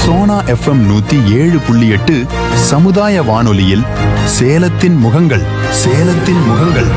Sona FM நூத்தி ஏழு புள்ளி எட்டு சமுதாய வானொலியில் சேலத்தின் முகங்கள் சேலத்தின் முகங்கள்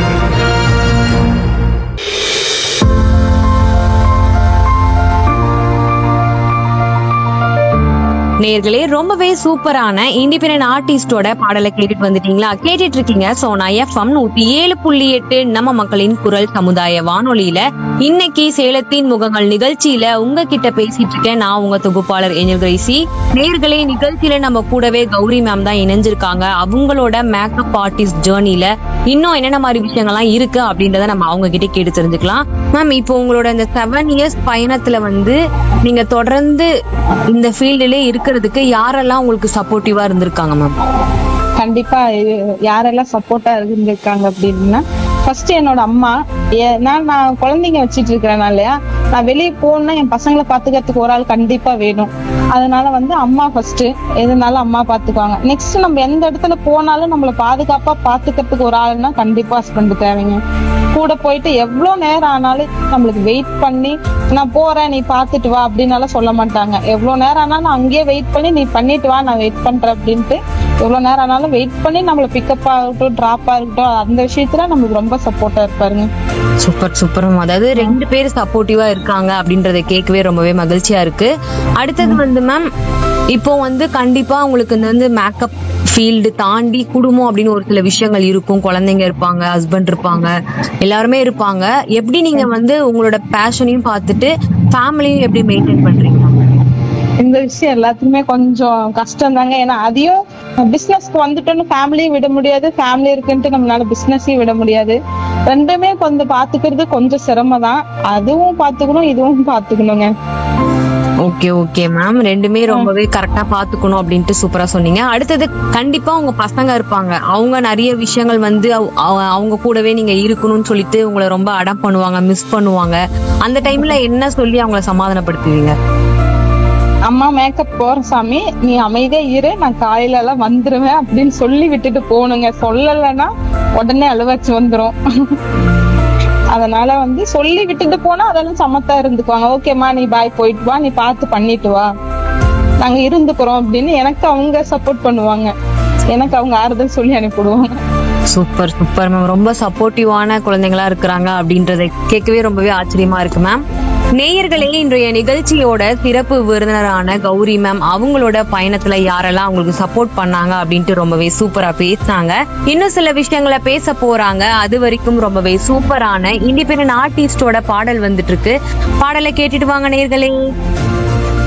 நேர்களே ரொம்பவே சூப்பரான இண்டிபெண்டன்ட் ஆர்டிஸ்டோட பாடலை கேட்டுட்டு வந்துட்டீங்களா கேட்டுட்டு இருக்கீங்க சோனா எஃப்எம் நூத்தி ஏழு புள்ளி எட்டு நம்ம மக்களின் குரல் சமுதாய வானொலியில இன்னைக்கு சேலத்தின் முகங்கள் நிகழ்ச்சியில உங்ககிட்ட பேசிட்டு இருக்கேன் நான் உங்க தொகுப்பாளர் ஏஞ்சல் கிரேசி நேர்களே நிகழ்ச்சியில நம்ம கூடவே கௌரி மேம் தான் இணைஞ்சிருக்காங்க அவங்களோட மேக்கப் ஆர்டிஸ்ட் ஜேர்னில இன்னும் என்னென்ன மாதிரி விஷயங்கள்லாம் இருக்கு அப்படின்றத நம்ம அவங்க கிட்ட கேட்டு தெரிஞ்சுக்கலாம் மேம் இப்போ உங்களோட இந்த செவன் இயர்ஸ் பயணத்துல வந்து நீங்க தொடர்ந்து இந்த ஃபீல்டுல இருக்கிறதுக்கு யாரெல்லாம் உங்களுக்கு சப்போர்ட்டிவா இருந்திருக்காங்க மேம் கண்டிப்பா இது- யாரெல்லாம் சப்போர்ட்டா இருந்திருக்காங்க அப்படின்னா ஃபர்ஸ்ட் என்னோட அம்மா ஏன்னா நான் குழந்தைங்க வச்சிட்டு இருக்கிறேன் இல்லையா நான் வெளியே போகணும்னா என் பசங்களை பாத்துக்கிறதுக்கு ஒரு ஆள் கண்டிப்பா வேணும் அதனால வந்து அம்மா ஃபர்ஸ்ட் எதுனாலும் அம்மா பாத்துக்குவாங்க நெக்ஸ்ட் நம்ம எந்த இடத்துல போனாலும் நம்மள பாதுகாப்பா பாத்துக்கிறதுக்கு ஒரு ஆள்னா கண்டிப்பா ஹஸ்பண்ட் தேவைங்க கூட போயிட்டு எவ்வளவு நேரம் ஆனாலும் நம்மளுக்கு வெயிட் பண்ணி நான் போறேன் நீ பாத்துட்டு வா அப்படின்னாலும் சொல்ல மாட்டாங்க எவ்வளவு நேரம் ஆனாலும் அங்கேயே வெயிட் பண்ணி நீ பண்ணிட்டு வா நான் வெயிட் பண்றேன் அப்படின்ட்டு எவ்வளவு நேரம் ஆனாலும் வெயிட் பண்ணி நம்மள பிக்கப் ஆகட்டும் டிராப் ஆகட்டும் அந்த விஷயத்துல நம்மளுக்கு ரொம்ப சப்போர்ட்டா இருப்பாருங்க சூப்பர் சூப்பர் மேம் அதாவது ரெண்டு பேர் சப்போர்ட்டிவா இருக்காங்க அப்படின்றத கேட்கவே ரொம்பவே மகிழ்ச்சியா இருக்கு அடுத்தது வந்து மேம் இப்போ வந்து கண்டிப்பா உங்களுக்கு இந்த வந்து மேக்கப் ஃபீல்டு தாண்டி குடும்பம் அப்படின்னு ஒரு சில விஷயங்கள் இருக்கும் குழந்தைங்க இருப்பாங்க ஹஸ்பண்ட் இருப்பாங்க எல்லாருமே இருப்பாங்க எப்படி நீங்க வந்து உங்களோட பேஷனையும் பார்த்துட்டு ஃபேமிலியும் எப்படி மெயின்டைன் பண்றீங்க இந்த விஷயம் எல்லாத்துக்குமே கொஞ்சம் கஷ்டம் தாங்க ஏன்னா அதையும் பிசினஸ்க்கு வந்துட்டோம்னு ஃபேமிலியும் விட முடியாது ஃபேமிலி இருக்குன்ட்டு நம்மளால பிசினஸையும் விட முடியாது ரெண்டுமே கொஞ்சம் பாத்துக்கிறது கொஞ்சம் சிரமம் தான் அதுவும் பாத்துக்கணும் இதுவும் பாத்துக்கணுங்க ஓகே ஓகே மேம் ரெண்டுமே ரொம்பவே கரெக்டா பாத்துக்கணும் அப்படின்ட்டு சூப்பரா சொன்னீங்க அடுத்தது கண்டிப்பா உங்க பசங்க இருப்பாங்க அவங்க நிறைய விஷயங்கள் வந்து அவ- அவ- அவங்க கூடவே நீங்க இருக்கணும்னு சொல்லிட்டு உங்களை ரொம்ப அடம் பண்ணுவாங்க மிஸ் பண்ணுவாங்க அந்த டைம்ல என்ன சொல்லி அவங்கள சமாதானப்படுத்துவீங்க அம்மா மேக்கப் போற சாமி நீ அமைதியா இரு நான் காலையில எல்லாம் வந்துருவேன் அப்படின்னு சொல்லி விட்டுட்டு போகணுங்க சொல்லலைன்னா உடனே அழுவாச்சு வந்துரும் அதனால வந்து சொல்லி விட்டுட்டு போனா அதெல்லாம் சமத்தா இருந்துக்குவாங்க ஓகேம்மா நீ பாய் போயிட்டு வா நீ பார்த்து பண்ணிட்டு வா நாங்க இருந்துக்கிறோம் அப்படின்னு எனக்கு அவங்க சப்போர்ட் பண்ணுவாங்க எனக்கு அவங்க ஆறுதல் சொல்லி அனுப்பிடுவாங்க சூப்பர் சூப்பர் மேம் ரொம்ப சப்போர்ட்டிவான குழந்தைங்களா இருக்கிறாங்க அப்படின்றத கேட்கவே ரொம்பவே ஆச்சரியமா இருக்கு மேம் நேயர்களே இன்றைய நிகழ்ச்சியோட சிறப்பு விருந்தினரான கௌரி மேம் அவங்களோட பயணத்துல யாரெல்லாம் அவங்களுக்கு சப்போர்ட் பண்ணாங்க அப்படின்ட்டு ரொம்பவே சூப்பரா பேசினாங்க இன்னும் சில விஷயங்களை பேச போறாங்க அது வரைக்கும் ரொம்பவே சூப்பரான இண்டிபெண்டன்ட் ஆர்டிஸ்டோட பாடல் வந்துட்டு இருக்கு பாடலை கேட்டுட்டு வாங்க நேயர்களே